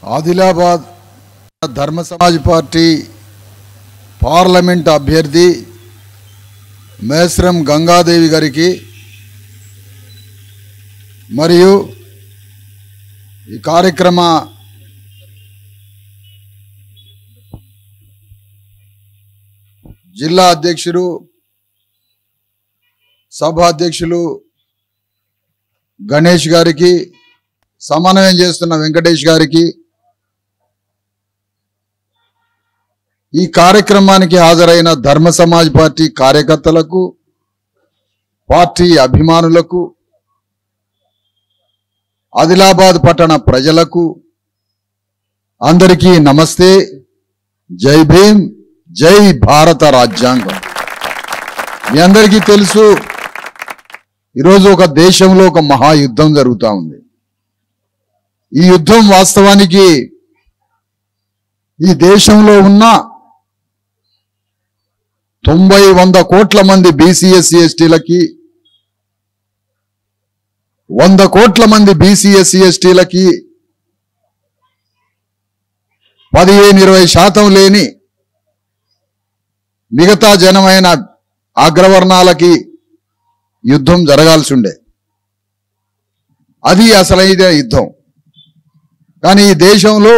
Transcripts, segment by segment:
ఆదిలాబాద్ ధర్మ Samaj party parliament అభ్యర్థి మేస్రం గంగాదేవి గారికి మరియు ఈ కార్యక్రమ జిల్లా అధ్యక్షులు సభ అధ్యక్షులు గణేష్ గారికి సమన్వయం చేస్తున్న వెంకటేష్ గారికి ఈ కార్యక్రమానికి హాజరైన ధర్మ సమాజ్ పార్టీ కార్యకర్తలకు పార్టీ అభిమానులకు ఆదిలాబాద్ పట్టణ ప్రజలకు అందరికీ నమస్తే జై భీమ్ జై భారత రాజ్యాంగం మీ అందరికీ తెలుసు ఈరోజు ఒక దేశంలో ఒక మహాయుద్ధం జరుగుతూ ఉంది ఈ యుద్ధం వాస్తవానికి ఈ దేశంలో ఉన్న తొంభై వంద కోట్ల మంది బీసీఎస్సీ ఎస్టీలకి వంద కోట్ల మంది బీసీఎస్సీ ఎస్టీలకి పదిహేను ఇరవై శాతం లేని మిగతా జనమైన అగ్రవర్ణాలకి యుద్ధం జరగాల్సి ఉండే అది అసలైన యుద్ధం కానీ ఈ దేశంలో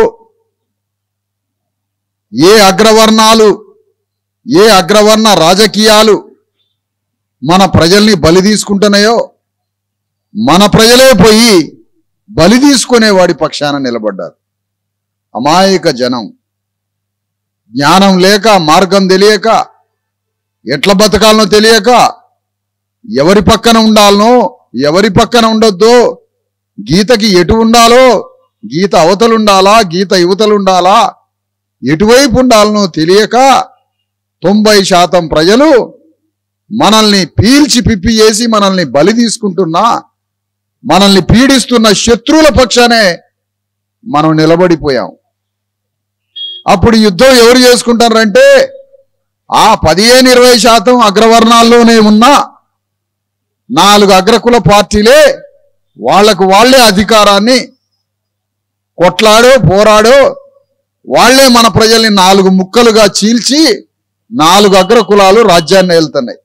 ఏ అగ్రవర్ణాలు ఏ అగ్రవర్ణ రాజకీయాలు మన ప్రజల్ని బలి తీసుకుంటున్నాయో మన ప్రజలే పోయి బలి తీసుకునే వాడి పక్షాన నిలబడ్డారు అమాయక జనం జ్ఞానం లేక మార్గం తెలియక ఎట్ల బతకాలనో తెలియక ఎవరి పక్కన ఉండాలనో ఎవరి పక్కన ఉండొద్దో గీతకి ఎటు ఉండాలో గీత అవతలుండాలా గీత యువతలుండాలా ఎటువైపు ఉండాలనో తెలియక తొంభై శాతం ప్రజలు మనల్ని పీల్చి పిప్పి చేసి మనల్ని బలి తీసుకుంటున్నా మనల్ని పీడిస్తున్న శత్రువుల పక్షానే మనం నిలబడిపోయాం అప్పుడు యుద్ధం ఎవరు చేసుకుంటారంటే ఆ పదిహేను ఇరవై శాతం అగ్రవర్ణాల్లోనే ఉన్న నాలుగు అగ్రకుల పార్టీలే వాళ్లకు వాళ్లే అధికారాన్ని కొట్లాడో పోరాడో వాళ్లే మన ప్రజల్ని నాలుగు ముక్కలుగా చీల్చి నాలుగు అగ్రకులాలు రాజ్యాన్ని వెళ్తున్నాయి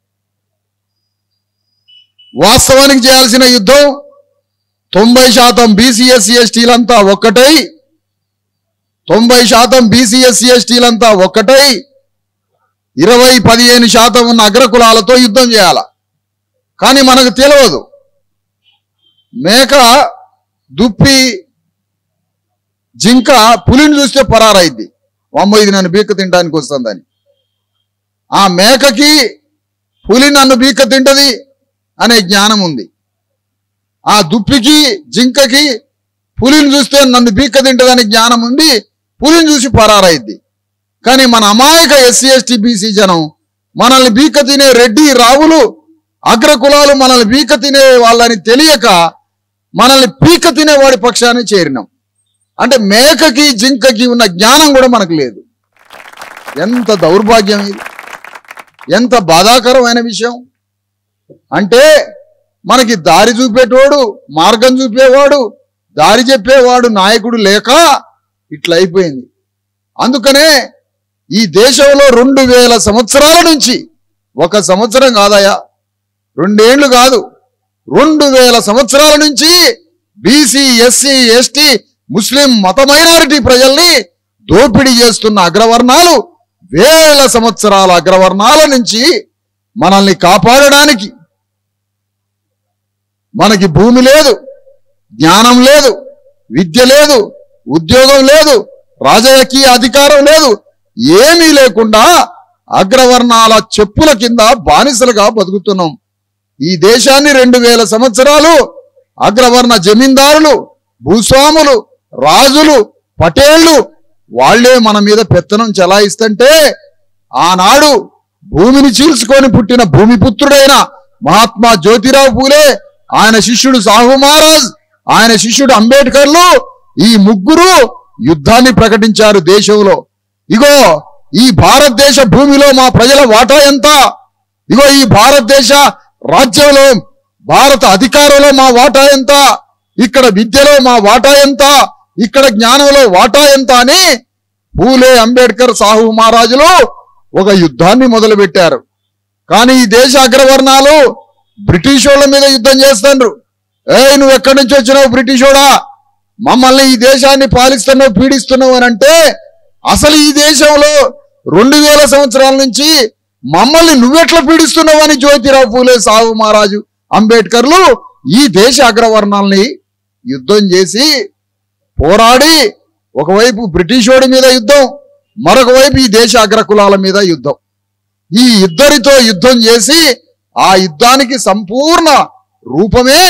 వాస్తవానికి చేయాల్సిన యుద్ధం తొంభై శాతం బీసీఎస్సీ ఎస్టీలంతా ఒక్కటై తొంభై శాతం బీసీఎస్సీ ఎస్టీలంతా ఒక్కటై ఇరవై పదిహేను శాతం ఉన్న అగ్రకులాలతో యుద్ధం చేయాల కానీ మనకు తెలియదు మేక దుప్పి జింక పులిని చూస్తే పరారైద్ది అమ్మ ఇది నన్ను బీక్క తినడానికి వస్తుందని ఆ మేకకి పులి నన్ను బీక్క తింటది అనే జ్ఞానం ఉంది ఆ దుప్పికి జింకకి పులిని చూస్తే నన్ను బీక్క తింటదనే జ్ఞానం ఉంది పులిని చూసి పరారైద్ది కానీ మన అమాయక ఎస్సీ ఎస్టీ బీసీ జనం మనల్ని బీక తినే రెడ్డి రావులు అగ్ర కులాలు మనల్ని బీక తినే వాళ్ళని తెలియక మనల్ని పీక తినే వాడి పక్షాన్ని చేరినాం అంటే మేకకి జింకకి ఉన్న జ్ఞానం కూడా మనకు లేదు ఎంత దౌర్భాగ్యం ఇది ఎంత బాధాకరమైన విషయం అంటే మనకి దారి చూపేటోడు మార్గం చూపేవాడు దారి చెప్పేవాడు నాయకుడు లేక ఇట్లా అయిపోయింది అందుకనే ఈ దేశంలో రెండు వేల సంవత్సరాల నుంచి ఒక సంవత్సరం కాదయా రెండేళ్లు కాదు రెండు వేల సంవత్సరాల నుంచి బీసీ ఎస్సీ ఎస్టీ ముస్లిం మత మైనారిటీ ప్రజల్ని దోపిడీ చేస్తున్న అగ్రవర్ణాలు వేల సంవత్సరాల అగ్రవర్ణాల నుంచి మనల్ని కాపాడడానికి మనకి భూమి లేదు జ్ఞానం లేదు విద్య లేదు ఉద్యోగం లేదు రాజకీయ అధికారం లేదు ఏమీ లేకుండా అగ్రవర్ణాల చెప్పుల కింద బానిసలుగా బతుకుతున్నాం ఈ దేశాన్ని రెండు వేల సంవత్సరాలు అగ్రవర్ణ జమీందారులు భూస్వాములు రాజులు పటేళ్లు వాళ్లే మన మీద పెత్తనం చెలాయిస్తుంటే ఆనాడు భూమిని చీల్చుకొని పుట్టిన భూమిపుత్రుడైన మహాత్మా జ్యోతిరావు పూలే ఆయన శిష్యుడు సాహు మహారాజ్ ఆయన శిష్యుడు అంబేద్కర్లు ఈ ముగ్గురు యుద్ధాన్ని ప్రకటించారు దేశంలో ఇగో ఈ భారతదేశ భూమిలో మా ప్రజల వాటా ఎంత ఇగో ఈ భారతదేశ రాజ్యంలో భారత అధికారంలో మా వాటా ఎంత ఇక్కడ విద్యలో మా వాటా ఎంత ఇక్కడ జ్ఞానంలో వాటా ఎంత అని పూలే అంబేద్కర్ సాహు మహారాజులు ఒక యుద్ధాన్ని మొదలుపెట్టారు కానీ ఈ దేశ అగ్రవర్ణాలు బ్రిటిష్ వాళ్ళ మీద యుద్ధం చేస్తుండ్రు ఏయ్ నువ్వు ఎక్కడి నుంచి వచ్చినావు బ్రిటిషోడా మమ్మల్ని ఈ దేశాన్ని పాలిస్తున్నావు పీడిస్తున్నావు అని అంటే అసలు ఈ దేశంలో రెండు వేల సంవత్సరాల నుంచి మమ్మల్ని నువ్వెట్లా పీడిస్తున్నావు అని జ్యోతిరావు పూలే సాహు మహారాజు అంబేద్కర్లు ఈ దేశ అగ్రవర్ణాలని యుద్ధం చేసి పోరాడి ఒకవైపు బ్రిటిషోడి మీద యుద్ధం మరొక వైపు ఈ దేశ అగ్రకులాల మీద యుద్ధం ఈ ఇద్దరితో యుద్ధం చేసి ఆ యుద్ధానికి సంపూర్ణ రూపమే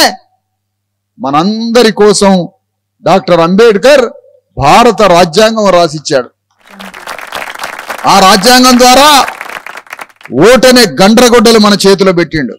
మనందరి కోసం డాక్టర్ అంబేద్కర్ భారత రాజ్యాంగం రాసిచ్చాడు ఆ రాజ్యాంగం ద్వారా ఓటనే గండ్రగొడ్డలు మన చేతిలో పెట్టిండు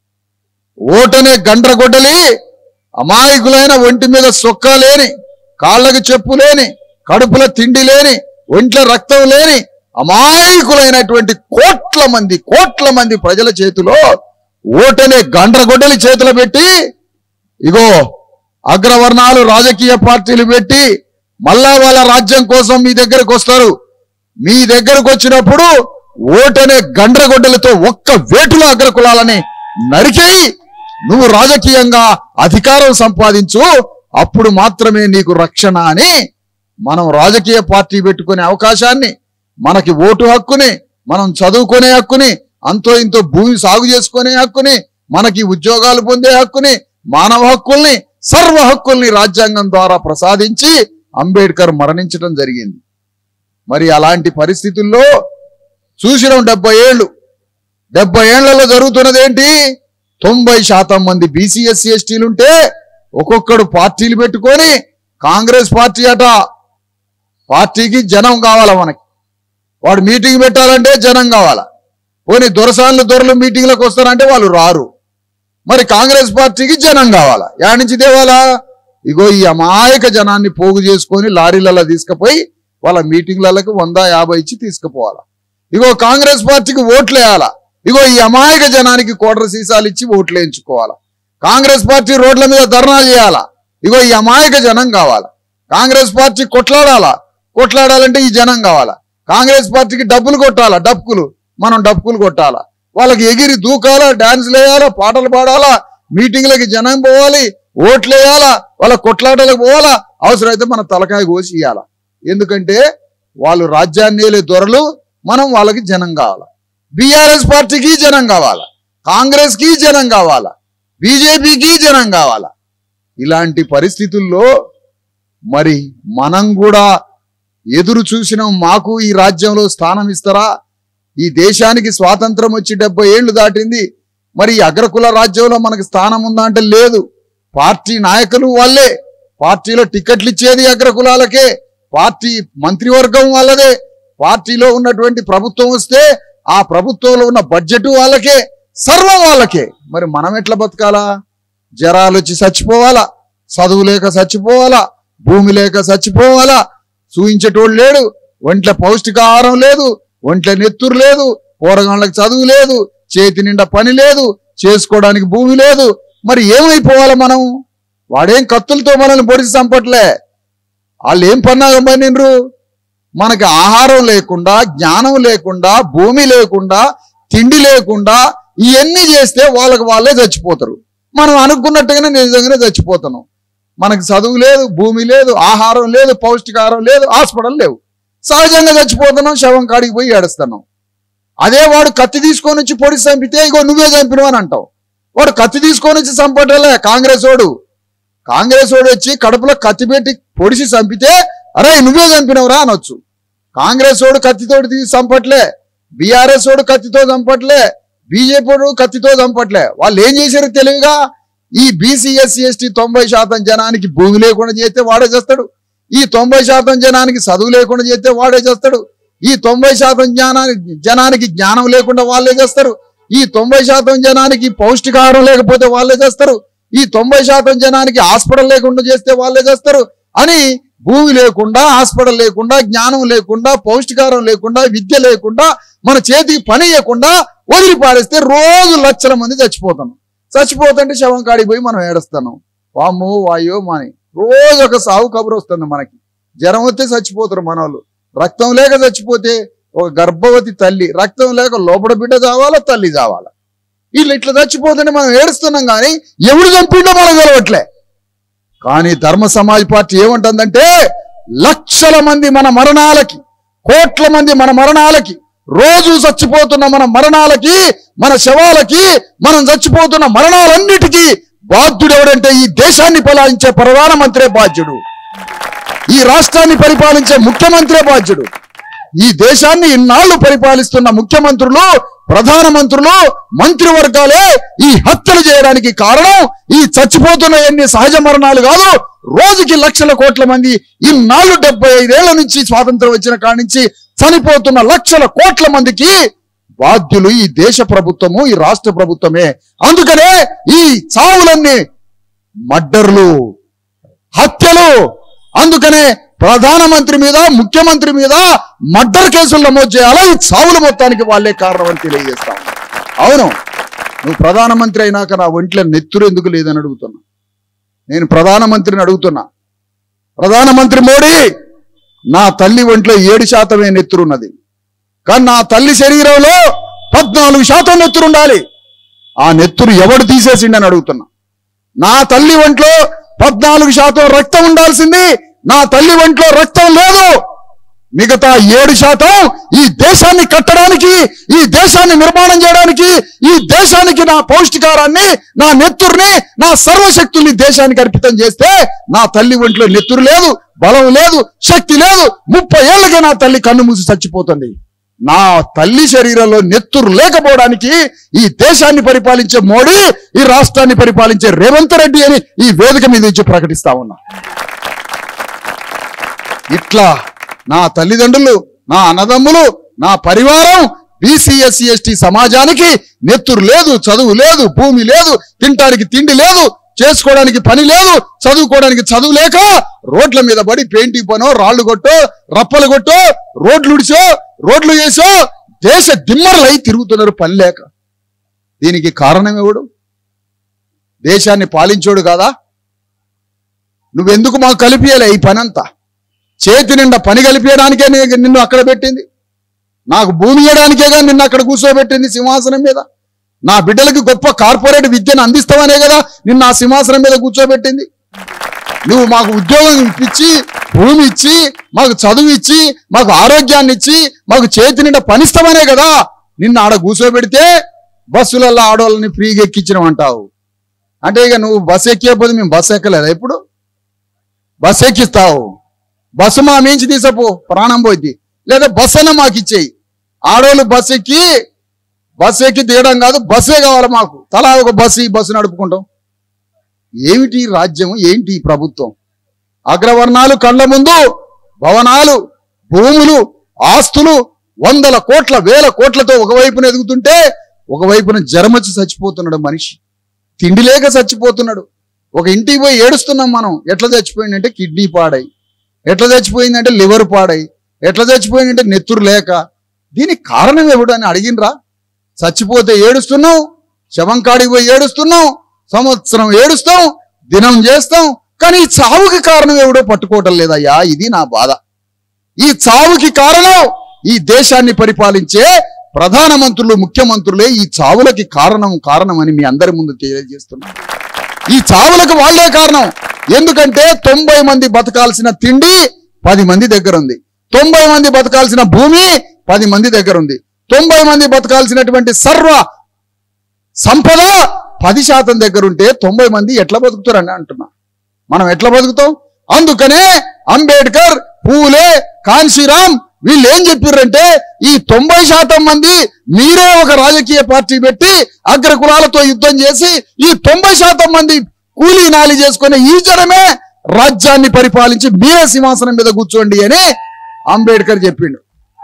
ఓటనే గండ్రగొడ్డలి అమాయకులైన ఒంటి మీద సొక్కా లేని కాళ్ళకి చెప్పు లేని కడుపుల తిండి లేని ఒంట్ల రక్తం లేని అమాయకులైనటువంటి కోట్ల మంది కోట్ల మంది ప్రజల చేతిలో ఓటనే గండ్రగొడ్డలి చేతిలో పెట్టి ఇగో అగ్రవర్ణాలు రాజకీయ పార్టీలు పెట్టి మళ్ళా వాళ్ళ రాజ్యం కోసం మీ దగ్గరకు వస్తారు మీ దగ్గరకు వచ్చినప్పుడు ఓటనే గండ్రగొడ్డలతో ఒక్క వేటులో అగ్రకులాలని నరికేయి నువ్వు రాజకీయంగా అధికారం సంపాదించు అప్పుడు మాత్రమే నీకు రక్షణ అని మనం రాజకీయ పార్టీ పెట్టుకునే అవకాశాన్ని మనకి ఓటు హక్కుని మనం చదువుకునే హక్కుని అంతో ఇంతో భూమి సాగు చేసుకునే హక్కుని మనకి ఉద్యోగాలు పొందే హక్కుని మానవ హక్కుల్ని సర్వ హక్కుల్ని రాజ్యాంగం ద్వారా ప్రసాదించి అంబేద్కర్ మరణించడం జరిగింది మరి అలాంటి పరిస్థితుల్లో చూసినాం డెబ్బై ఏళ్ళు డెబ్బై ఏళ్లలో జరుగుతున్నది ఏంటి తొంభై శాతం మంది బీసీఎస్సీ ఎస్టీలుంటే ఒక్కొక్కడు పార్టీలు పెట్టుకొని కాంగ్రెస్ పార్టీ అట పార్టీకి జనం కావాలా మనకి వాడు మీటింగ్ పెట్టాలంటే జనం కావాలా పోనీ దొరసాన్లు దొరలు మీటింగ్లకు వస్తారంటే వాళ్ళు రారు మరి కాంగ్రెస్ పార్టీకి జనం కావాలా యాడ్ నుంచి తేవాలా ఇగో ఈ అమాయక జనాన్ని పోగు చేసుకొని లారీలలో తీసుకుపోయి వాళ్ళ మీటింగ్లకు వంద యాభై ఇచ్చి తీసుకుపోవాలా ఇగో కాంగ్రెస్ పార్టీకి ఓట్లు వేయాలా ఇగో ఈ అమాయక జనానికి కోటర సీసాలు ఇచ్చి ఓట్లు వేయించుకోవాలా కాంగ్రెస్ పార్టీ రోడ్ల మీద ధర్నాలు చేయాలా ఇగో ఈ అమాయక జనం కావాలా కాంగ్రెస్ పార్టీ కొట్లాడాలా కొట్లాడాలంటే ఈ జనం కావాలా కాంగ్రెస్ పార్టీకి డబ్బులు కొట్టాలా డప్పులు మనం డప్పులు కొట్టాలా వాళ్ళకి ఎగిరి దూకాలా డాన్స్లు వేయాలా పాటలు పాడాలా మీటింగ్లకి జనం పోవాలి ఓట్లు వేయాలా వాళ్ళ కొట్లాటలకు పోవాలా అవసరమైతే మన తలకాయ కోసి ఇయ్యాలా ఎందుకంటే వాళ్ళు రాజ్యాన్ని ఏలే దొరలు మనం వాళ్ళకి జనం కావాలా బీఆర్ఎస్ పార్టీకి జనం కావాలా కాంగ్రెస్ కి జనం కావాలా బీజేపీకి జనం కావాలా ఇలాంటి పరిస్థితుల్లో మరి మనం కూడా ఎదురు చూసిన మాకు ఈ రాజ్యంలో స్థానం ఇస్తారా ఈ దేశానికి స్వాతంత్రం వచ్చి డెబ్బై ఏళ్లు దాటింది మరి ఈ అగ్రకుల రాజ్యంలో మనకి స్థానం ఉందా అంటే లేదు పార్టీ నాయకులు వాళ్ళే పార్టీలో టికెట్లు ఇచ్చేది అగ్రకులాలకే పార్టీ మంత్రివర్గం వాళ్ళదే పార్టీలో ఉన్నటువంటి ప్రభుత్వం వస్తే ఆ ప్రభుత్వంలో ఉన్న బడ్జెట్ వాళ్ళకే సర్వం వాళ్ళకే మరి మనం ఎట్లా బతకాలా జరాలు వచ్చి చచ్చిపోవాలా చదువు లేక చచ్చిపోవాలా భూమి లేక చచ్చిపోవాలా చూయించేటోడు లేడు ఒంట్ల పౌష్టికాహారం లేదు ఒంట్ల నెత్తురు లేదు పోరగాళ్ళకి చదువు లేదు చేతి నిండా పని లేదు చేసుకోవడానికి భూమి లేదు మరి ఏమైపోవాలి మనం వాడేం కత్తులతో మనల్ని పొడిచి చంపట్లే వాళ్ళు ఏం పన్నాగం పన్నిండ్రు మనకి ఆహారం లేకుండా జ్ఞానం లేకుండా భూమి లేకుండా తిండి లేకుండా ఇవన్నీ చేస్తే వాళ్ళకి వాళ్ళే చచ్చిపోతారు మనం అనుకున్నట్టుగానే నిజంగానే చచ్చిపోతున్నాం మనకి చదువు లేదు భూమి లేదు ఆహారం లేదు పౌష్టికాహారం లేదు హాస్పిటల్ లేవు సహజంగా చచ్చిపోతున్నాం శవం కాడికి పోయి ఏడుస్తున్నాం అదే వాడు కత్తి తీసుకొని వచ్చి పొడిచి చంపితే ఇగో నువ్వే చంపినవు అని అంటావు వాడు కత్తి తీసుకొని వచ్చి చంపటలే కాంగ్రెస్ వాడు కాంగ్రెస్ వాడు వచ్చి కడుపులో కత్తి పెట్టి పొడిచి చంపితే అరే నువ్వే చంపినవురా అనొచ్చు కాంగ్రెస్ వాడు కత్తితోటి తీసి చంపట్లే బీఆర్ఎస్ వాడు కత్తితో చంపట్లే బీజేపీ వాడు కత్తితో చంపట్లే వాళ్ళు ఏం చేశారు తెలివిగా ఈ బీసీ ఎస్సీ ఎస్టీ తొంభై శాతం జనానికి భూమి లేకుండా చేస్తే వాడే చేస్తాడు ఈ తొంభై శాతం జనానికి చదువు లేకుండా చేస్తే వాడే చేస్తాడు ఈ తొంభై శాతం జ్ఞానానికి జనానికి జ్ఞానం లేకుండా వాళ్ళే చేస్తారు ఈ తొంభై శాతం జనానికి పౌష్టికాహారం లేకపోతే వాళ్ళే చేస్తారు ఈ తొంభై శాతం జనానికి హాస్పిటల్ లేకుండా చేస్తే వాళ్ళే చేస్తారు అని భూమి లేకుండా హాస్పిటల్ లేకుండా జ్ఞానం లేకుండా పౌష్టికారం లేకుండా విద్య లేకుండా మన చేతికి పని ఇవ్వకుండా వదిలి పారేస్తే రోజు లక్షల మంది చచ్చిపోతాం చచ్చిపోతుంటే శవం కాడికి పోయి మనం ఏడుస్తున్నాం వాము వాయో మాని రోజు ఒక సావు కబురు వస్తుంది మనకి జ్వరం వస్తే చచ్చిపోతారు మనోళ్ళు రక్తం లేక చచ్చిపోతే ఒక గర్భవతి తల్లి రక్తం లేక లోపల బిడ్డ చావాలా తల్లి చావాలా వీళ్ళు ఇట్లా చచ్చిపోతుంటే మనం ఏడుస్తున్నాం కానీ ఎవడు చంపిండో మనకు తెలవట్లే కానీ ధర్మ సమాజ్ పార్టీ ఏమంటుందంటే లక్షల మంది మన మరణాలకి కోట్ల మంది మన మరణాలకి రోజు చచ్చిపోతున్న మన మరణాలకి మన శవాలకి మనం చచ్చిపోతున్న మరణాలన్నిటికీ బాధ్యుడు ఎవడంటే ఈ దేశాన్ని పలాయించే ప్రధానమంత్రే బాధ్యుడు ఈ రాష్ట్రాన్ని పరిపాలించే ముఖ్యమంత్రే బాధ్యుడు ఈ దేశాన్ని ఇన్నాళ్లు పరిపాలిస్తున్న ముఖ్యమంత్రులు ప్రధానమంత్రులు మంత్రివర్గాలే ఈ హత్యలు చేయడానికి కారణం ఈ చచ్చిపోతున్న ఎన్ని సహజ మరణాలు కాదు రోజుకి లక్షల కోట్ల మంది ఇన్నాళ్ళు డెబ్బై ఐదేళ్ల నుంచి స్వాతంత్రం వచ్చిన కాడి నుంచి చనిపోతున్న లక్షల కోట్ల మందికి బాధ్యులు ఈ దేశ ప్రభుత్వము ఈ రాష్ట్ర ప్రభుత్వమే అందుకనే ఈ చావులన్నీ మర్డర్లు హత్యలు అందుకనే ప్రధానమంత్రి మీద ముఖ్యమంత్రి మీద మర్డర్ కేసులు నమోదు చేయాలా ఈ చావుల మొత్తానికి వాళ్ళే కారణం అని తెలియజేస్తాం అవును నువ్వు ప్రధానమంత్రి అయినాక నా ఒంట్లో నెత్తురు ఎందుకు లేదని అడుగుతున్నా నేను ప్రధానమంత్రిని అడుగుతున్నా ప్రధానమంత్రి మోడీ నా తల్లి ఒంట్లో ఏడు శాతమే నెత్తురున్నది కానీ నా తల్లి శరీరంలో పద్నాలుగు శాతం నెత్తురు ఉండాలి ఆ నెత్తురు ఎవడు తీసేసిండని అడుగుతున్నా నా తల్లి ఒంట్లో పద్నాలుగు శాతం రక్తం ఉండాల్సింది నా తల్లి ఒంట్లో రక్తం లేదు మిగతా ఏడు శాతం ఈ దేశాన్ని కట్టడానికి ఈ దేశాన్ని నిర్మాణం చేయడానికి ఈ దేశానికి నా పౌష్టికారాన్ని నా నెత్తుర్ని నా సర్వశక్తుల్ని దేశానికి అర్పితం చేస్తే నా తల్లి ఒంట్లో నెత్తురు లేదు బలం లేదు శక్తి లేదు ముప్పై ఏళ్ళకే నా తల్లి కన్ను మూసి చచ్చిపోతుంది నా తల్లి శరీరంలో నెత్తురు లేకపోవడానికి ఈ దేశాన్ని పరిపాలించే మోడీ ఈ రాష్ట్రాన్ని పరిపాలించే రేవంత్ రెడ్డి అని ఈ వేదిక మీద నుంచి ప్రకటిస్తా ఉన్నా ఇట్లా నా తల్లిదండ్రులు నా అన్నదమ్ములు నా పరివారం బీసీ ఎస్సీ ఎస్టీ సమాజానికి నెత్తురు లేదు చదువు లేదు భూమి లేదు తినటానికి తిండి లేదు చేసుకోవడానికి పని లేదు చదువుకోవడానికి చదువు లేక రోడ్ల మీద పడి పెయింటింగ్ పనో రాళ్లు కొట్టో రప్పలు కొట్టో రోడ్లు ఉడిచో రోడ్లు చేసో దేశ దిమ్మర్లై తిరుగుతున్నారు పని లేక దీనికి కారణం ఎవడు దేశాన్ని పాలించోడు కాదా నువ్వెందుకు మాకు కలిపియలే ఈ పనంతా చేతి నిండా పని కలిపేయడానికే నీ- నిన్ను అక్కడ పెట్టింది నాకు భూమి ఇవ్వడానికేగా నిన్ను అక్కడ కూర్చోబెట్టింది సింహాసనం మీద నా బిడ్డలకి గొప్ప కార్పొరేట్ విద్యను అందిస్తావనే కదా నిన్ను ఆ సింహాసనం మీద కూర్చోబెట్టింది నువ్వు మాకు ఉద్యోగం ఇప్పించి భూమి ఇచ్చి మాకు చదువు ఇచ్చి మాకు ఆరోగ్యాన్ని ఇచ్చి మాకు చేతి నిండా పనిస్తామనే కదా నిన్ను ఆడ కూర్చోబెడితే బస్సులలో ఆడవాళ్ళని ఫ్రీగా ఎక్కించడం అంటావు అంటే ఇక నువ్వు బస్సు ఎక్కియకపోతే మేము బస్సు ఎక్కలేదా ఇప్పుడు బస్సు ఎక్కిస్తావు బస్సు మా మించి తీసపో ప్రాణం పోయింది లేదా బస్సు అన్న మాకు ఇచ్చేయి ఆడవాళ్ళు బస్సు ఎక్కి బస్సు ఎక్కి దిగడం కాదు బస్సే కావాలి మాకు తలా ఒక బస్సు ఈ బస్సు నడుపుకుంటాం ఏమిటి ఈ రాజ్యం ఏంటి ఈ ప్రభుత్వం అగ్రవర్ణాలు కళ్ళ ముందు భవనాలు భూములు ఆస్తులు వందల కోట్ల వేల కోట్లతో ఒకవైపున ఎదుగుతుంటే ఒకవైపున జరమచ్చి చచ్చిపోతున్నాడు మనిషి తిండి లేక చచ్చిపోతున్నాడు ఒక ఇంటికి పోయి ఏడుస్తున్నాం మనం ఎట్లా చచ్చిపోయిందంటే కిడ్నీ పాడై ఎట్లా చచ్చిపోయిందంటే లివర్ పాడై ఎట్లా చచ్చిపోయిందంటే నెత్తురు లేక దీనికి కారణం ఎవడు అని అడిగినరా చచ్చిపోతే ఏడుస్తున్నాం శవం కాడికి పోయి ఏడుస్తున్నాం సంవత్సరం ఏడుస్తాం దినం చేస్తాం కానీ ఈ చావుకి కారణం ఎవడో పట్టుకోవటం లేదయ్యా ఇది నా బాధ ఈ చావుకి కారణం ఈ దేశాన్ని పరిపాలించే ప్రధానమంత్రులు ముఖ్యమంత్రులే ఈ చావులకి కారణం కారణం అని మీ అందరి ముందు తెలియజేస్తున్నా ఈ చావులకు వాళ్ళే కారణం ఎందుకంటే తొంభై మంది బతకాల్సిన తిండి పది మంది దగ్గర ఉంది తొంభై మంది బతకాల్సిన భూమి పది మంది దగ్గర ఉంది తొంభై మంది బతకాల్సినటువంటి సర్వ సంపద పది శాతం దగ్గర ఉంటే తొంభై మంది ఎట్లా బతుకుతారని అంటున్నా మనం ఎట్లా బతుకుతాం అందుకనే అంబేద్కర్ పూలే కాన్శీరామ్ వీళ్ళు ఏం చెప్పారంటే ఈ తొంభై శాతం మంది మీరే ఒక రాజకీయ పార్టీ పెట్టి అగ్ర కులాలతో యుద్ధం చేసి ఈ తొంభై శాతం మంది కూలీ నాలి చేసుకునే ఈ జనమే రాజ్యాన్ని పరిపాలించి మీరే సింహాసనం మీద కూర్చోండి అని అంబేద్కర్ చెప్పిండు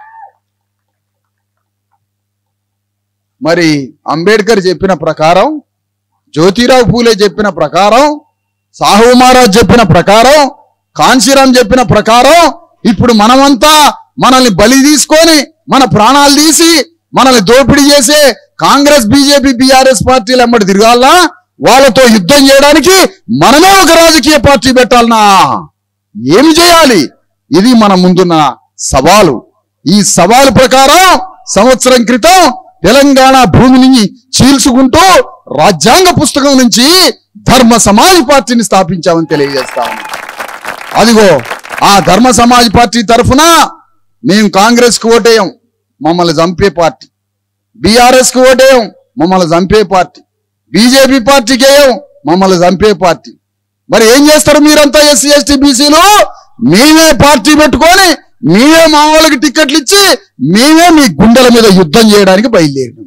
మరి అంబేద్కర్ చెప్పిన ప్రకారం జ్యోతిరావు పూలే చెప్పిన ప్రకారం సాహు మహారాజ్ చెప్పిన ప్రకారం కాంశీరాం చెప్పిన ప్రకారం ఇప్పుడు మనమంతా మనల్ని బలి తీసుకొని మన ప్రాణాలు తీసి మనల్ని దోపిడీ చేసే కాంగ్రెస్ బీజేపీ బీఆర్ఎస్ పార్టీలు ఎమ్మటి తిరగాలా వాళ్ళతో యుద్ధం చేయడానికి మనమే ఒక రాజకీయ పార్టీ పెట్టాలనా ఏమి చేయాలి ఇది మన ముందున్న సవాలు ఈ సవాలు ప్రకారం సంవత్సరం క్రితం తెలంగాణ భూమిని చీల్చుకుంటూ రాజ్యాంగ పుస్తకం నుంచి ధర్మ సమాజ్ పార్టీని స్థాపించామని తెలియజేస్తా ఉన్నాం. అదిగో ఆ ధర్మ సమాజ్ పార్టీ తరఫున మేము కాంగ్రెస్ కు ఓటేయం మమ్మల్ని చంపే పార్టీ బీఆర్ఎస్ కు ఓటేయం మమ్మల్ని చంపే పార్టీ బీజేపీ పార్టీకి వేయం మమ్మల్ని చంపే పార్టీ మరి ఏం చేస్తారు మీరంతా ఎస్సీ ఎస్టీ బీసీలు మేమే పార్టీ పెట్టుకొని మేమే మా వాళ్ళకి టిక్కెట్లు ఇచ్చి మేమే మీ గుండెల మీద యుద్ధం చేయడానికి బయలుదేరినాం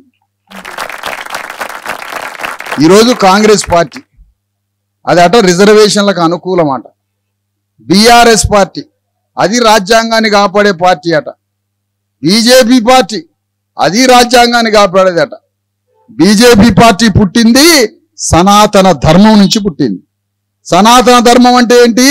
ఈరోజు కాంగ్రెస్ పార్టీ అది అట రిజర్వేషన్లకు అనుకూలం అట బీఆర్ఎస్ పార్టీ అది రాజ్యాంగాన్ని కాపాడే పార్టీ అట బీజేపీ పార్టీ అది రాజ్యాంగాన్ని కాపాడేదట బీజేపీ పార్టీ పుట్టింది సనాతన ధర్మం నుంచి పుట్టింది సనాతన ధర్మం అంటే ఏంటి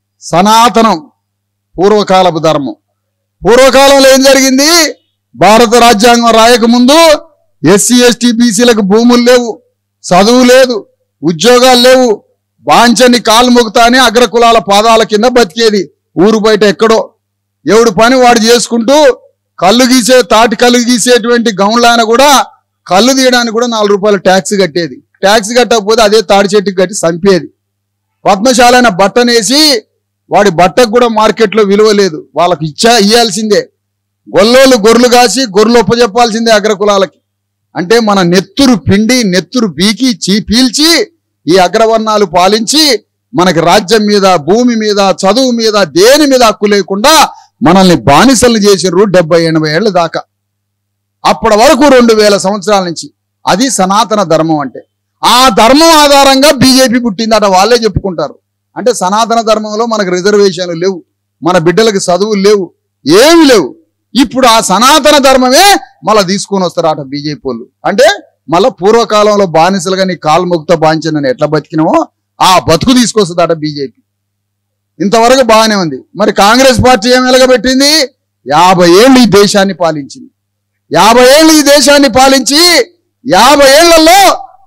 సనాతనం పూర్వకాలపు ధర్మం పూర్వకాలంలో ఏం జరిగింది భారత రాజ్యాంగం రాయకముందు ఎస్సీ ఎస్టీ బీసీలకు భూములు లేవు చదువు లేదు ఉద్యోగాలు లేవు వాంచని కాలు మొగుతానే అగ్రకులాల పాదాల కింద బతికేది ఊరు బయట ఎక్కడో ఎవడు పని వాడు చేసుకుంటూ కళ్ళు గీసే తాటి కళ్ళు గీసేటువంటి గౌన్లాయన కూడా కళ్ళు తీయడానికి కూడా నాలుగు రూపాయలు ట్యాక్స్ కట్టేది ట్యాక్స్ కట్టకపోతే అదే తాడి చెట్టుకి కట్టి చంపేది పద్మశాలైన బట్టనేసి వాడి బట్టకు కూడా మార్కెట్లో విలువ లేదు వాళ్ళకి ఇచ్చా ఇయ్యాల్సిందే గొల్లోళ్ళు గొర్రెలు కాసి గొర్రెలు ఒప్పజెప్పాల్సిందే అగ్రకులాలకి అంటే మన నెత్తురు పిండి నెత్తురు బీకి చీ పీల్చి ఈ అగ్రవర్ణాలు పాలించి మనకి రాజ్యం మీద భూమి మీద చదువు మీద దేని మీద హక్కు లేకుండా మనల్ని బానిసలు చేసిర్రు డెబ్బై ఎనభై ఏళ్ళ దాకా అప్పటి వరకు రెండు వేల సంవత్సరాల నుంచి అది సనాతన ధర్మం అంటే ఆ ధర్మం ఆధారంగా బీజేపీ పుట్టిందట వాళ్ళే చెప్పుకుంటారు అంటే సనాతన ధర్మంలో మనకు రిజర్వేషన్లు లేవు మన బిడ్డలకు చదువులు లేవు ఏమి లేవు ఇప్పుడు ఆ సనాతన ధర్మమే మళ్ళా తీసుకొని వస్తారట బీజేపీ వాళ్ళు అంటే మళ్ళా పూర్వకాలంలో బానిసలుగా నీ కాలు మొక్కుతో బాంచనని ఎట్లా బతికినామో ఆ బతుకు తీసుకొస్తుందట బీజేపీ ఇంతవరకు బాగానే ఉంది మరి కాంగ్రెస్ పార్టీ ఏం వెలగబెట్టింది యాభై ఏళ్ళు ఈ దేశాన్ని పాలించింది యాభై ఏళ్ళు ఈ దేశాన్ని పాలించి యాభై ఏళ్లలో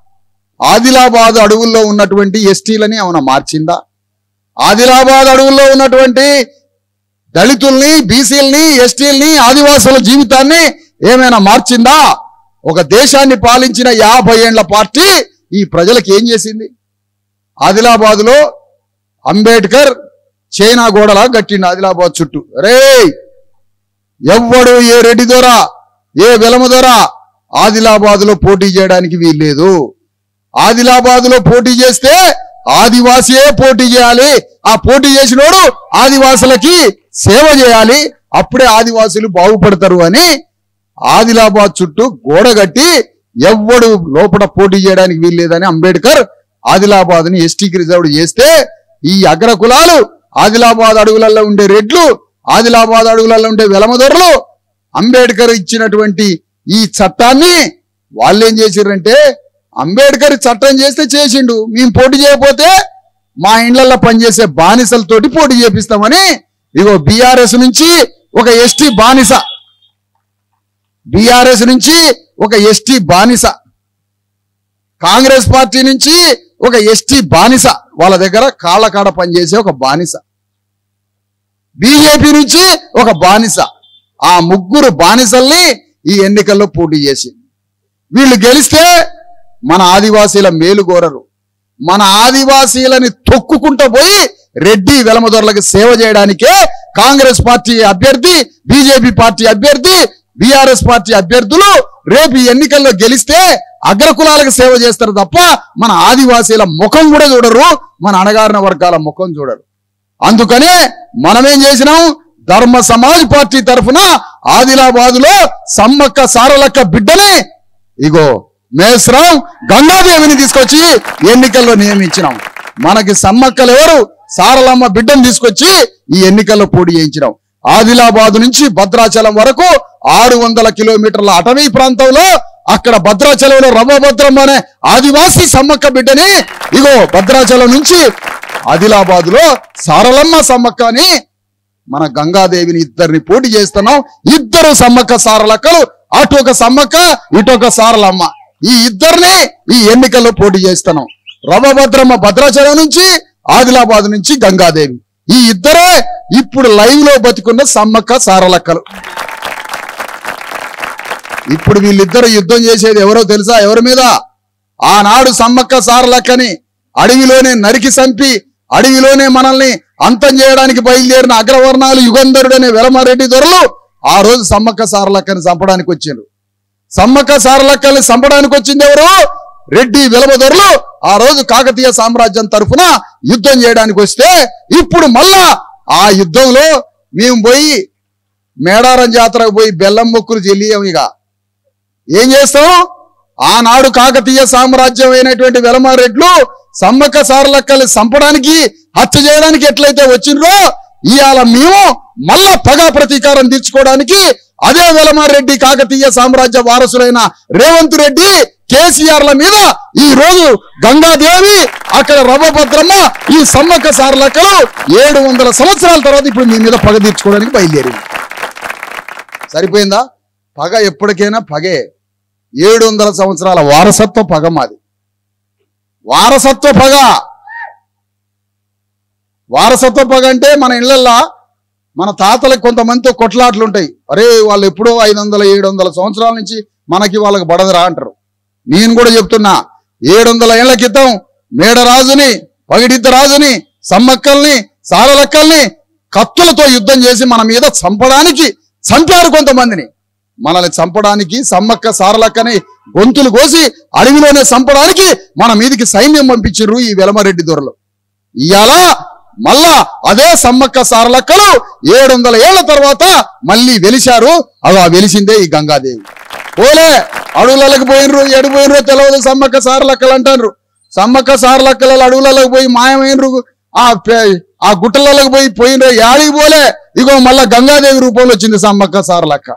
ఆదిలాబాద్ అడవుల్లో ఉన్నటువంటి ఎస్టీలని ఏమైనా మార్చిందా ఆదిలాబాద్ అడవుల్లో ఉన్నటువంటి దళితుల్ని బీసీల్ని ఎస్టీల్ని ఆదివాసుల జీవితాన్ని ఏమైనా మార్చిందా ఒక దేశాన్ని పాలించిన యాభై ఏండ్ల పార్టీ ఈ ప్రజలకు ఏం చేసింది ఆదిలాబాద్ లో అంబేద్కర్ చైనా గోడలా కట్టిండు ఆదిలాబాద్ చుట్టూ రే ఎవ్వడు ఏ రెడ్డి దొర ఏ వెలమ దొర ఆదిలాబాద్ లో పోటీ చేయడానికి వీల్లేదు ఆదిలాబాద్ లో పోటీ చేస్తే ఆదివాసియే పోటీ చేయాలి ఆ పోటీ చేసినోడు ఆదివాసులకి సేవ చేయాలి అప్పుడే ఆదివాసులు బాగుపడతారు అని ఆదిలాబాద్ చుట్టూ గోడ కట్టి ఎవ్వడు లోపల పోటీ చేయడానికి వీల్లేదని అంబేద్కర్ ఆదిలాబాద్ ని ఎస్టీకి రిజర్వ్ చేస్తే ఈ అగ్ర కులాలు ఆదిలాబాద్ అడుగులలో ఉండే రెడ్లు ఆదిలాబాద్ అడుగులలో ఉండే వెలమదొరలు అంబేద్కర్ ఇచ్చినటువంటి ఈ చట్టాన్ని వాళ్ళు ఏం చేసిర్రంటే అంబేద్కర్ చట్టం చేస్తే చేసిండు మేము పోటీ చేయకపోతే మా ఇండ్లలో పనిచేసే బానిసలతోటి పోటీ చేపిస్తామని ఇగో బీఆర్ఎస్ నుంచి ఒక ఎస్టీ బానిస బీఆర్ఎస్ నుంచి ఒక ఎస్టీ బానిస కాంగ్రెస్ పార్టీ నుంచి ఒక ఎస్టీ బానిస వాళ్ళ దగ్గర కాళ్ళ కాడ పనిచేసే ఒక బానిస బీజేపీ నుంచి ఒక బానిస ఆ ముగ్గురు బానిసల్ని ఈ ఎన్నికల్లో పోటీ చేసి వీళ్ళు గెలిస్తే మన ఆదివాసీల మేలు కోరరు మన ఆదివాసీలని తొక్కుకుంటూ పోయి రెడ్డి వెలమదొరలకు సేవ చేయడానికే కాంగ్రెస్ పార్టీ అభ్యర్థి బీజేపీ పార్టీ అభ్యర్థి బీఆర్ఎస్ పార్టీ అభ్యర్థులు రేపు ఈ ఎన్నికల్లో గెలిస్తే అగ్రకులాలకు సేవ చేస్తారు తప్ప మన ఆదివాసీల ముఖం కూడా చూడరు మన అణగారిన వర్గాల ముఖం చూడరు అందుకనే మనమేం చేసినాం ధర్మ సమాజ్ పార్టీ తరఫున ఆదిలాబాద్ లో సమ్మక్క సారలక్క బిడ్డని ఇగో మేస్రాం గంగాదేవిని తీసుకొచ్చి ఎన్నికల్లో నియమించినాం మనకి సమ్మక్కలు ఎవరు సారలమ్మ బిడ్డను తీసుకొచ్చి ఈ ఎన్నికల్లో పోటీ చేయించినాం ఆదిలాబాద్ నుంచి భద్రాచలం వరకు ఆరు వందల కిలోమీటర్ల అటవీ ప్రాంతంలో అక్కడ భద్రాచలంలో రవ్వభద్రమ్మ అనే ఆదివాసీ సమ్మక్క బిడ్డని ఇగో భద్రాచలం నుంచి ఆదిలాబాద్ లో సారలమ్మ సమ్మక్క అని మన గంగాదేవిని ఇద్దరిని పోటీ చేస్తున్నాం ఇద్దరు సమ్మక్క సారలక్కలు అటు ఒక సమ్మక్క ఇటు ఒక సారలమ్మ ఈ ఇద్దరిని ఈ ఎన్నికల్లో పోటీ చేస్తున్నాం రవభద్రమ్మ భద్రాచలం నుంచి ఆదిలాబాద్ నుంచి గంగాదేవి ఈ ఇద్దరే ఇప్పుడు లైవ్ లో బతికున్న సమ్మక్క సారలక్కలు ఇప్పుడు వీళ్ళిద్దరు యుద్ధం చేసేది ఎవరో తెలుసా ఎవరి మీద ఆనాడు సమ్మక్క సారలక్కని అడవిలోనే నరికి చంపి అడవిలోనే మనల్ని అంతం చేయడానికి బయలుదేరిన అగ్రవర్ణాలు యుగంధరుడనే వెలమారెడ్డి దొరలు ఆ రోజు సమ్మక్క సారలక్కని చంపడానికి వచ్చిండ్రు సమ్మక్క సారలక్కల్ని చంపడానికి వచ్చింది ఎవరు రెడ్డి వెలమదొరలు ఆ రోజు కాకతీయ సామ్రాజ్యం తరఫున యుద్ధం చేయడానికి వస్తే ఇప్పుడు మళ్ళా ఆ యుద్ధంలో మేము పోయి మేడారం జాతరకు పోయి బెల్లం మొక్కులు చెల్లియం ఇక ఏం చేస్తాం ఆనాడు కాకతీయ సామ్రాజ్యం అయినటువంటి వెలమారెడ్లు సమ్మక్క సారలక్కల్ని చంపడానికి హత్య చేయడానికి ఎట్లయితే వచ్చిండ్రో ఇవాళ మేము మళ్ళా పగ ప్రతీకారం తీర్చుకోవడానికి అదే వెలమారెడ్డి కాకతీయ సామ్రాజ్య వారసులైన రేవంత్ రెడ్డి కేసీఆర్ల మీద ఈ రోజు గంగాదేవి అక్కడ రవభద్రమ్మ ఈ సమ్మక్క సారలక్కలు ఏడు వందల సంవత్సరాల తర్వాత ఇప్పుడు మీ మీద పగ తీర్చుకోవడానికి బయలుదేరింది సరిపోయిందా పగ ఎప్పటికైనా పగే ఏడు వందల సంవత్సరాల వారసత్వ పగ మాది వారసత్వ పగ వారసత్వ పగ అంటే మన ఇళ్లల్లో మన తాతలకు కొంతమందితో కొట్లాట్లు ఉంటాయి అరే వాళ్ళు ఎప్పుడో ఐదు వందల ఏడు వందల సంవత్సరాల నుంచి మనకి వాళ్ళకి బడదరా అంటారు నేను కూడా చెప్తున్నా ఏడు వందల ఏళ్ల క్రితం మేడరాజుని పగిడిద్ద రాజుని సమ్మక్కల్ని సారలక్కల్ని కత్తులతో యుద్ధం చేసి మన మీద చంపడానికి చంపారు కొంతమందిని మనల్ని చంపడానికి సమ్మక్క సారలక్కని గొంతులు కోసి అడవిలోనే చంపడానికి మన మీదికి సైన్యం పంపించారు ఈ వెలమరెడ్డి దొరలు ఇవాళ మళ్ళా అదే సమ్మక్క సారలక్కలు ఏడు వందల ఏళ్ల తర్వాత మళ్ళీ వెలిశారు అవి ఆ వెలిసిందే ఈ గంగాదేవి పోలే అడవులకి పోయినరు ఎడు పోయినరో తెలియదు సమ్మక్క సారలక్కలు అంటారు సమ్మక్క సారలక్కల అడవులలోకి పోయి మాయమైనరు ఆ పే- ఆ గుట్టలలోకి పోయి పోయినరు యాడికి పోలే ఇగో మళ్ళా గంగాదేవి రూపంలో వచ్చింది సమ్మక్క సారలక్క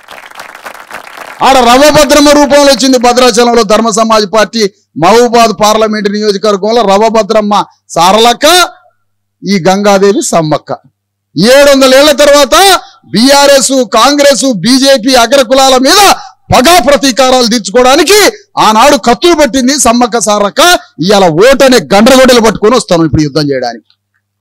ఆడ రవభద్రమ్మ రూపంలో వచ్చింది భద్రాచలంలో ధర్మ సమాజ్ పార్టీ మహబూబాద్ పార్లమెంట్ నియోజకవర్గంలో రవభద్రమ్మ సారలక్క ఈ గంగాదేవి సమ్మక్క ఏడు వందల ఏళ్ల తర్వాత బీఆర్ఎస్ కాంగ్రెస్ బీజేపీ అగ్రకులాల మీద పగా ప్రతీకారాలు తీర్చుకోవడానికి ఆనాడు కత్తులు పట్టింది సమ్మక్క సారక్క ఇవాళ ఓటనే గండ్రగొడ్డలు పట్టుకొని వస్తాను ఇప్పుడు యుద్ధం చేయడానికి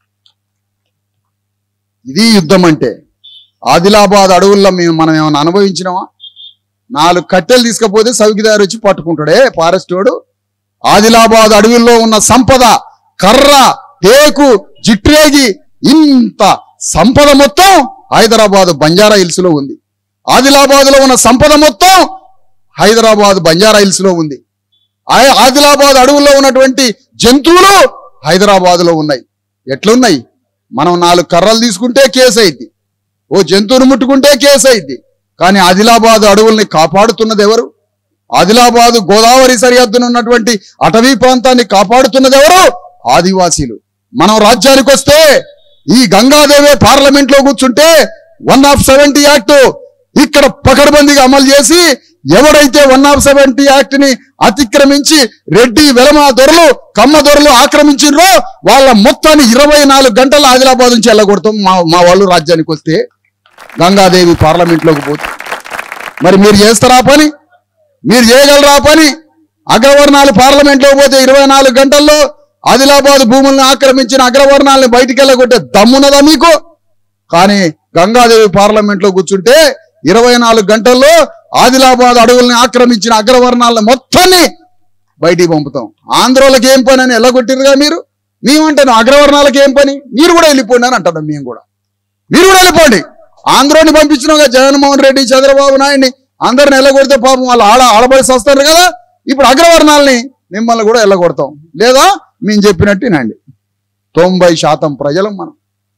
ఇది యుద్ధం అంటే ఆదిలాబాద్ అడవుల్లో మేము మనం ఏమైనా అనుభవించినామా నాలుగు కట్టెలు తీసుకపోతే సౌకిదారు వచ్చి పట్టుకుంటాడే ఫారెస్ట్ వాడు ఆదిలాబాద్ అడవుల్లో ఉన్న సంపద కర్ర టేకు జిట్రేగి ఇంత సంపద మొత్తం హైదరాబాద్ బంజారా హిల్స్ లో ఉంది ఆదిలాబాద్ లో ఉన్న సంపద మొత్తం హైదరాబాద్ బంజారా హిల్స్ లో ఉంది ఆ- ఆదిలాబాద్ అడవుల్లో ఉన్నటువంటి జంతువులు హైదరాబాద్ లో ఉన్నాయి ఎట్లున్నాయి మనం నాలుగు కర్రలు తీసుకుంటే కేసు అయింది ఓ జంతువును ముట్టుకుంటే కేసు అయింది కానీ ఆదిలాబాద్ అడవుల్ని కాపాడుతున్నది ఎవరు ఆదిలాబాద్ గోదావరి సరిహద్దున ఉన్నటువంటి అటవీ ప్రాంతాన్ని కాపాడుతున్నది ఎవరు ఆదివాసీలు మనం రాజ్యానికి వస్తే ఈ గంగాదేవే పార్లమెంట్ లో కూర్చుంటే వన్ ఆఫ్ సెవెంటీ యాక్ట్ ఇక్కడ పకడ్బందీగా అమలు చేసి ఎవరైతే వన్ ఆఫ్ సెవెంటీ యాక్ట్ ని అతిక్రమించి రెడ్డి వెలమ దొరలు కమ్మ దొరలు ఆక్రమించిర్రో వాళ్ళ మొత్తాన్ని ఇరవై నాలుగు గంటల ఆదిలాబాద్ నుంచి వెళ్ళగొడతాం మా మా వాళ్ళు రాజ్యానికి వస్తే గంగాదేవి పార్లమెంట్ లోకి పోతే మరి మీరు చేస్తారా పని మీరు చేయగలరా పని అగ్రవర్ణాలు పార్లమెంట్ లో పోతే ఇరవై నాలుగు గంటల్లో ఆదిలాబాద్ భూములను ఆక్రమించిన అగ్రవర్ణాలను బయటికి వెళ్ళగొట్టే దమ్మున్నదా మీకు కానీ గంగాదేవి పార్లమెంట్ లో కూర్చుంటే ఇరవై నాలుగు గంటల్లో ఆదిలాబాద్ అడవుల్ని ఆక్రమించిన అగ్రవర్ణాలను మొత్తాన్ని బయటికి పంపుతాం ఆంధ్రోళ్ళకి ఏం పని అని ఎల్లగొట్టిరుగా మీరు మేమంటాను అగ్రవర్ణాలకు ఏం పని మీరు కూడా వెళ్ళిపోండి అని అంటున్నాం మేము కూడా మీరు కూడా వెళ్ళిపోండి ఆంధ్రోని పంపించినాగా జగన్మోహన్ రెడ్డి చంద్రబాబు నాయుడిని అందరిని వెళ్ళగొడితే పాపం వాళ్ళు ఆడ ఆడబడిసి వస్తారు కదా ఇప్పుడు అగ్రవర్ణాలని మిమ్మల్ని కూడా వెళ్ళగొడతాం లేదా మేము చెప్పినట్టు వినండి తొంభై శాతం ప్రజలం మనం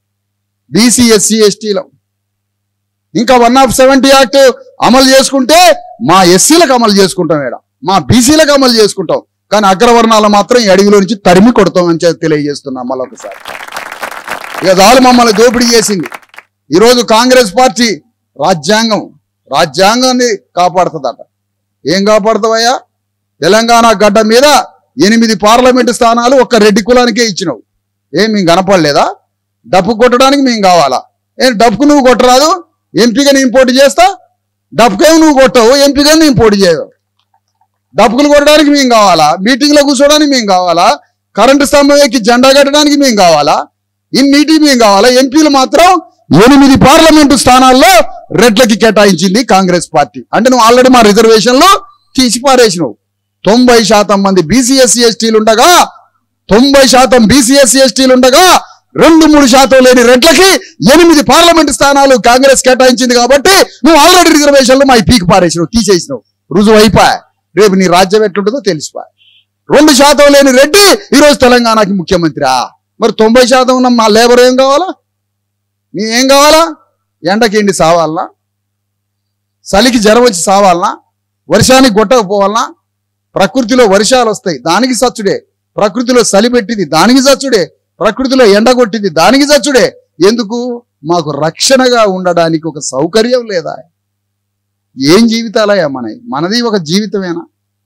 బీసీ ఎస్సీ ఎస్టీలం ఇంకా వన్ ఆఫ్ సెవెంటీ యాక్ట్ అమలు చేసుకుంటే మా ఎస్సీలకు అమలు చేసుకుంటాం ఈడ మా బీసీలకు అమలు చేసుకుంటాం కానీ అగ్రవర్ణాలు మాత్రం ఈ అడవిలో నుంచి తరిమి కొడతాం అని చెప్పి తెలియజేస్తున్నాం మళ్ళొకసారి ఇక దాలు మమ్మల్ని దోపిడీ చేసింది ఈరోజు కాంగ్రెస్ పార్టీ రాజ్యాంగం రాజ్యాంగాన్ని కాపాడుతుందట ఏం కాపాడుతావయ్యా తెలంగాణ గడ్డ మీద ఎనిమిది పార్లమెంటు స్థానాలు ఒక్క రెడ్డి కులానికే ఇచ్చినావు ఏం మేము కనపడలేదా డప్పు కొట్టడానికి మేము కావాలా ఏం డప్పుకు నువ్వు కొట్టరాదు ఎంపీగా నేను పోటీ చేస్తా డప్పుకేమో నువ్వు కొట్టవు ఎంపీగా నేను పోటీ చేయవు డప్పుకులు కొట్టడానికి మేము కావాలా మీటింగ్లో కూర్చోడానికి మేము కావాలా కరెంటు స్తంభం ఎక్కి జెండా కట్టడానికి మేము కావాలా ఇన్నిటికి మేము కావాలా ఎంపీలు మాత్రం ఎనిమిది పార్లమెంటు స్థానాల్లో రెడ్లకి కేటాయించింది కాంగ్రెస్ పార్టీ అంటే నువ్వు ఆల్రెడీ మా రిజర్వేషన్లో తీసి పారేసినావు తొంభై శాతం మంది బీసీఎస్సీ ఎస్టీలు ఉండగా తొంభై శాతం బీసీఎస్సీ ఎస్టీలు ఉండగా రెండు మూడు శాతం లేని రెడ్లకి ఎనిమిది పార్లమెంట్ స్థానాలు కాంగ్రెస్ కేటాయించింది కాబట్టి నువ్వు ఆల్రెడీ రిజర్వేషన్లో మా పీకి పారేసినావు తీసేసినావు రుజువు అయిపోయా రేపు నీ రాజ్యం ఎట్లుంటుందో తెలిసిపోయా రెండు శాతం లేని రెడ్డి ఈరోజు తెలంగాణకి ముఖ్యమంత్రి మరి తొంభై శాతం ఉన్న మా లేబర్ ఏం కావాలా నీ ఏం కావాలా ఎండకి ఎండి సావాలనా చలికి జ్వరం వచ్చి సావాలనా వర్షానికి గొట్టకపోవాలనా ప్రకృతిలో వర్షాలు వస్తాయి దానికి సచ్చుడే ప్రకృతిలో చలి పెట్టింది దానికి సచ్చుడే ప్రకృతిలో ఎండ కొట్టింది దానికి సచ్చుడే ఎందుకు మాకు రక్షణగా ఉండడానికి ఒక సౌకర్యం లేదా ఏం జీవితాలయ్యా మనవి మనది ఒక జీవితమేనా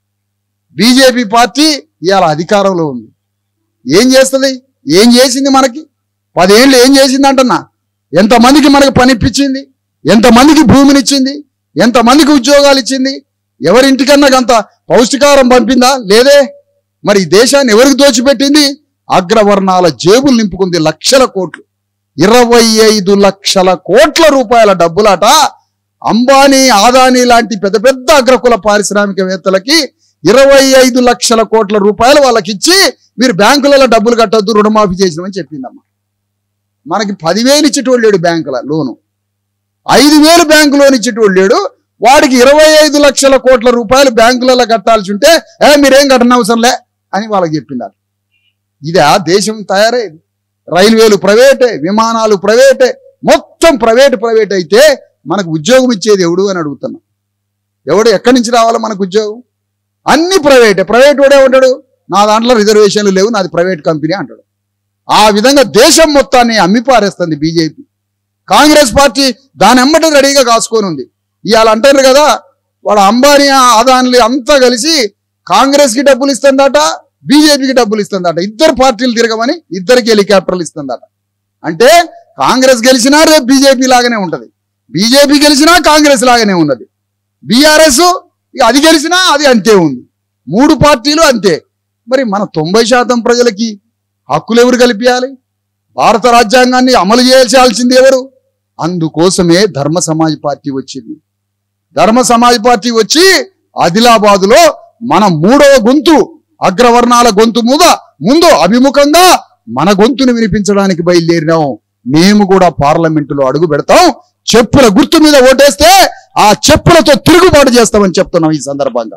బీజేపీ పార్టీ ఇవాళ అధికారంలో ఉంది ఏం చేస్తుంది ఏం చేసింది మనకి పదేళ్ళు ఏం చేసింది అంటున్నా ఎంతమందికి మనకు పని ఇప్పించింది ఎంతమందికి భూమినిచ్చింది ఎంతమందికి ఉద్యోగాలు ఇచ్చింది ఎవరింటికన్నా అంత పౌష్టికారం పంపిందా లేదే మరి ఈ దేశాన్ని ఎవరికి దోచిపెట్టింది అగ్రవర్ణాల జేబులు నింపుకుంది లక్షల కోట్లు ఇరవై ఐదు లక్షల కోట్ల రూపాయల డబ్బులాట అంబానీ ఆదానీ లాంటి పెద్ద పెద్ద అగ్రకుల పారిశ్రామికవేత్తలకి ఇరవై ఐదు లక్షల కోట్ల రూపాయలు వాళ్ళకి ఇచ్చి మీరు బ్యాంకులలో డబ్బులు కట్టొద్దు రుణమాఫీ చేసినామని చెప్పిందమ్మా మనకి పదివేలు ఇచ్చేటోళ్ళు లేడు బ్యాంకుల లోను ఐదు వేలు బ్యాంకు లోన్ ఇచ్చేటోళ్ళు లేడు వాడికి ఇరవై ఐదు లక్షల కోట్ల రూపాయలు బ్యాంకులలో కట్టాల్సి ఉంటే ఏ మీరేం కట్టనవసరంలే అని వాళ్ళకి చెప్పిండారు ఇదా దేశం తయారైంది రైల్వేలు ప్రైవేటే విమానాలు ప్రైవేటే మొత్తం ప్రైవేట్ ప్రైవేట్ అయితే మనకు ఉద్యోగం ఇచ్చేది ఎవడు అని అడుగుతున్నా ఎవడు ఎక్కడి నుంచి రావాలో మనకు ఉద్యోగం అన్ని ప్రైవేటే ప్రైవేట్ వాడే ఉంటాడు నా దాంట్లో రిజర్వేషన్లు లేవు నాది ప్రైవేట్ కంపెనీ అంటాడు ఆ విధంగా దేశం మొత్తాన్ని అమ్మి పారేస్తుంది బీజేపీ కాంగ్రెస్ పార్టీ దాని ఎమ్మటి రెడీగా కాసుకొని ఉంది ఇవాళ అంటారు కదా వాడు అంబానీ ఆదాన్లు అంతా కలిసి కాంగ్రెస్ కి డబ్బులు ఇస్తుందట బీజేపీకి డబ్బులు ఇస్తుందట ఇద్దరు పార్టీలు తిరగమని ఇద్దరికి హెలికాప్టర్లు ఇస్తుందట అంటే కాంగ్రెస్ గెలిచినా రేపు బీజేపీ లాగానే ఉంటది బీజేపీ గెలిచినా కాంగ్రెస్ లాగానే ఉన్నది బీఆర్ఎస్ అది గెలిచినా అది అంతే ఉంది మూడు పార్టీలు అంతే మరి మన తొంభై శాతం ప్రజలకి హక్కులు ఎవరు కల్పించాలి భారత రాజ్యాంగాన్ని అమలు చేయాల్సింది ఎవరు అందుకోసమే ధర్మ సమాజ్ పార్టీ వచ్చింది ధర్మ సమాజ్ పార్టీ వచ్చి ఆదిలాబాదులో మన మూడవ గొంతు అగ్రవర్ణాల గొంతు మీద ముందు అభిముఖంగా మన గొంతును వినిపించడానికి బయలుదేరినాం మేము కూడా పార్లమెంటులో అడుగు పెడతాం చెప్పుల గుర్తు మీద ఓటేస్తే ఆ చెప్పులతో తిరుగుబాటు చేస్తామని చెప్తున్నాం ఈ సందర్భంగా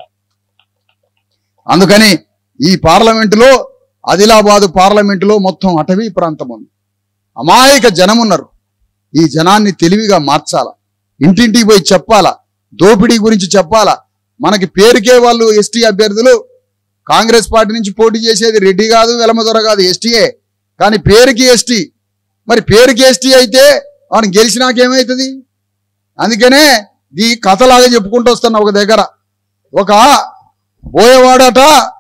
అందుకని ఈ పార్లమెంటులో ఆదిలాబాదు పార్లమెంటులో మొత్తం అటవీ ప్రాంతం ఉంది అమాయక జనం ఉన్నారు ఈ జనాన్ని తెలివిగా మార్చాలా ఇంటింటికి పోయి చెప్పాలా దోపిడీ గురించి చెప్పాలా మనకి పేరుకే వాళ్ళు ఎస్టీ అభ్యర్థులు కాంగ్రెస్ పార్టీ నుంచి పోటీ చేసేది రెడ్డి కాదు వెలమదొర కాదు ఎస్టీయే కానీ పేరుకి ఎస్టీ మరి పేరుకి ఎస్టీ అయితే వాడిని గెలిచినాకేమవుతుంది అందుకనే ఈ కథలాగా చెప్పుకుంటూ వస్తున్నా ఒక దగ్గర ఒక బోయవాడట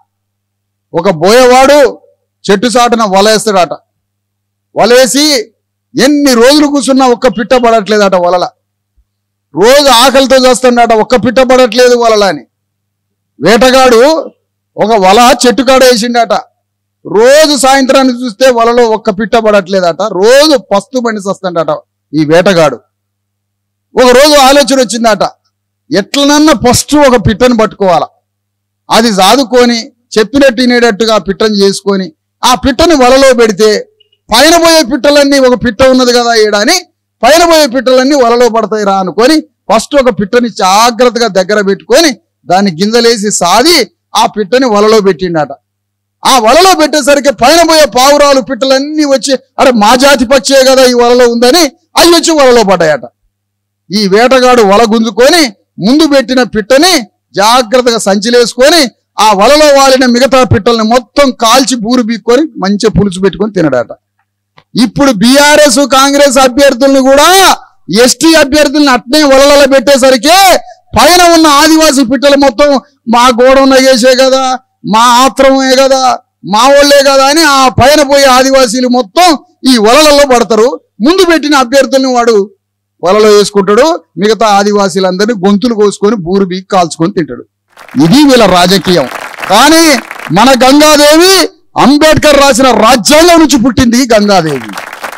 ఒక బోయవాడు చెట్టు సాటున వలేస్తాడట వలేసి ఎన్ని రోజులు కూర్చున్నా ఒక్క పిట్ట పడట్లేదట వలల రోజు ఆకలితో చేస్తున్నాడట ఒక్క పిట్ట పడట్లేదు వలల అని వేటగాడు ఒక వల చెట్టు కాడ వేసిండట రోజు సాయంత్రానికి చూస్తే వలలో ఒక్క పిట్ట పడట్లేదట రోజు పస్తు బండి వస్తుండట ఈ వేటగాడు ఒక రోజు ఆలోచన వచ్చిందట ఎట్లనన్నా ఫస్ట్ ఒక పిట్టను పట్టుకోవాలా అది సాదుకొని చెప్పినట్టు వినేటట్టుగా పిట్టను చేసుకొని ఆ పిట్టని వలలో పెడితే పైన పోయే పిట్టలన్నీ ఒక పిట్ట ఉన్నది కదా ఈడ అని పైన పోయే పిట్టలన్నీ వలలో పడతాయి రా అనుకొని ఫస్ట్ ఒక పిట్టని జాగ్రత్తగా దగ్గర పెట్టుకొని దాన్ని గింజలేసి సాది ఆ పిట్టని వలలో పెట్టిండట ఆ వలలో పెట్టేసరికి పైన పోయే పావురాలు పిట్టలన్నీ వచ్చి అరే మా జాతి పక్షే కదా ఈ వలలో ఉందని అవి వచ్చి వలలో పడ్డాయట ఈ వేటగాడు వల గుంజుకొని ముందు పెట్టిన పిట్టని జాగ్రత్తగా సంచిలేసుకొని ఆ వలలో వాలిన మిగతా పిట్టల్ని మొత్తం కాల్చి బూరు బీక్కొని మంచిగా పులుసు పెట్టుకొని తినడట ఇప్పుడు బీఆర్ఎస్ కాంగ్రెస్ అభ్యర్థుల్ని కూడా ఎస్టీ అభ్యర్థుల్ని అట్నే వలలలో పెట్టేసరికి పైన ఉన్న ఆదివాసీ పిట్టలు మొత్తం మా గోడౌన్ చేసే కదా మా ఆత్రమే కదా మా వాళ్ళే కదా అని ఆ పైన పోయే ఆదివాసీలు మొత్తం ఈ వలలలో పడతారు ముందు పెట్టిన అభ్యర్థుల్ని వాడు వలలో వేసుకుంటాడు మిగతా ఆదివాసీలందరినీ గొంతులు కోసుకొని బూరు బీకి కాల్చుకొని తింటాడు ఇది వీళ్ళ రాజకీయం కానీ మన గంగాదేవి అంబేద్కర్ రాసిన రాజ్యాంగం నుంచి పుట్టింది గంగాదేవి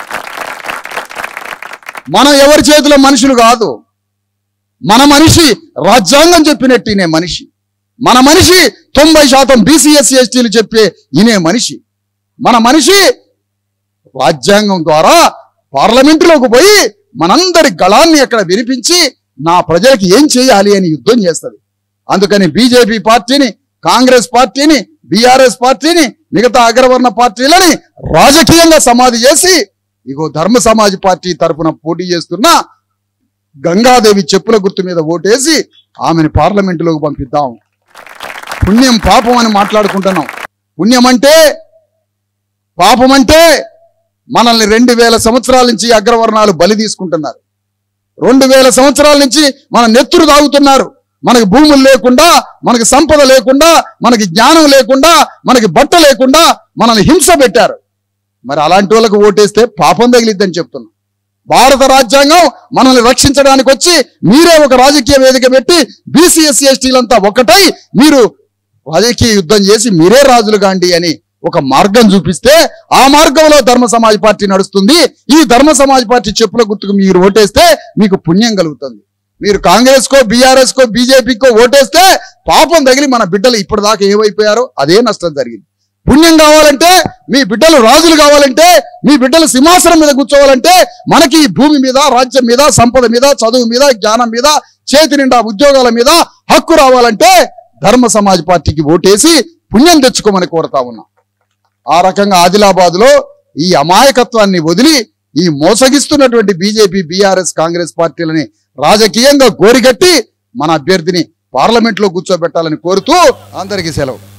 మనం ఎవరి చేతిలో మనుషులు కాదు మన మనిషి రాజ్యాంగం చెప్పినట్టు మనిషి మన మనిషి తొంభై శాతం బీసీఎస్సీ ఎస్టీలు చెప్పే ఇనే మనిషి మన మనిషి రాజ్యాంగం ద్వారా పార్లమెంటులోకి పోయి మనందరి గళాన్ని అక్కడ వినిపించి నా ప్రజలకి ఏం చేయాలి అని యుద్ధం చేస్తుంది అందుకని బీజేపీ పార్టీని కాంగ్రెస్ పార్టీని బీఆర్ఎస్ పార్టీని మిగతా అగ్రవర్ణ పార్టీలని రాజకీయంగా సమాధి చేసి ఇగో ధర్మ సమాజ్ పార్టీ తరపున పోటీ చేస్తున్న గంగాదేవి చెప్పుల గుర్తు మీద ఓటేసి ఆమెను పార్లమెంటులోకి పంపిద్దాం పుణ్యం పాపం అని మాట్లాడుకుంటున్నాం పుణ్యం అంటే పాపం అంటే మనల్ని రెండు వేల సంవత్సరాల నుంచి అగ్రవర్ణాలు బలి తీసుకుంటున్నారు రెండు వేల సంవత్సరాల నుంచి మన నెత్తురు తాగుతున్నారు మనకి భూములు లేకుండా మనకి సంపద లేకుండా మనకి జ్ఞానం లేకుండా మనకి బట్ట లేకుండా మనల్ని హింస పెట్టారు మరి అలాంటి వాళ్ళకు ఓటేస్తే పాపం తగిలిద్దని చెప్తున్నా భారత రాజ్యాంగం మనల్ని రక్షించడానికి వచ్చి మీరే ఒక రాజకీయ వేదిక పెట్టి బీసీ ఎస్సీ ఎస్టీలంతా ఒకటై మీరు రాజకీయ యుద్ధం చేసి మీరే రాజులు కాండి అని ఒక మార్గం చూపిస్తే ఆ మార్గంలో ధర్మ సమాజ్ పార్టీ నడుస్తుంది ఈ ధర్మ సమాజ్ పార్టీ చెప్పుల గుర్తుకు మీరు ఓటేస్తే మీకు పుణ్యం కలుగుతుంది మీరు కాంగ్రెస్ కో బీఆర్ఎస్ కో బీజేపీకో ఓటేస్తే పాపం తగిలి మన బిడ్డలు ఇప్పటిదాకా ఏమైపోయారో అదే నష్టం జరిగింది పుణ్యం కావాలంటే మీ బిడ్డలు రాజులు కావాలంటే మీ బిడ్డలు సింహాసనం మీద కూర్చోవాలంటే మనకి ఈ భూమి మీద రాజ్యం మీద సంపద మీద చదువు మీద జ్ఞానం మీద చేతి నిండా ఉద్యోగాల మీద హక్కు రావాలంటే ధర్మ సమాజ్ పార్టీకి ఓటేసి పుణ్యం తెచ్చుకోమని కోరుతా ఉన్నాం ఆ రకంగా ఆదిలాబాద్ లో ఈ అమాయకత్వాన్ని వదిలి ఈ మోసగిస్తున్నటువంటి బీజేపీ బీఆర్ఎస్ కాంగ్రెస్ పార్టీలని రాజకీయంగా గోరిగట్టి మన అభ్యర్థిని పార్లమెంట్ లో కూర్చోబెట్టాలని కోరుతూ అందరికీ సెలవు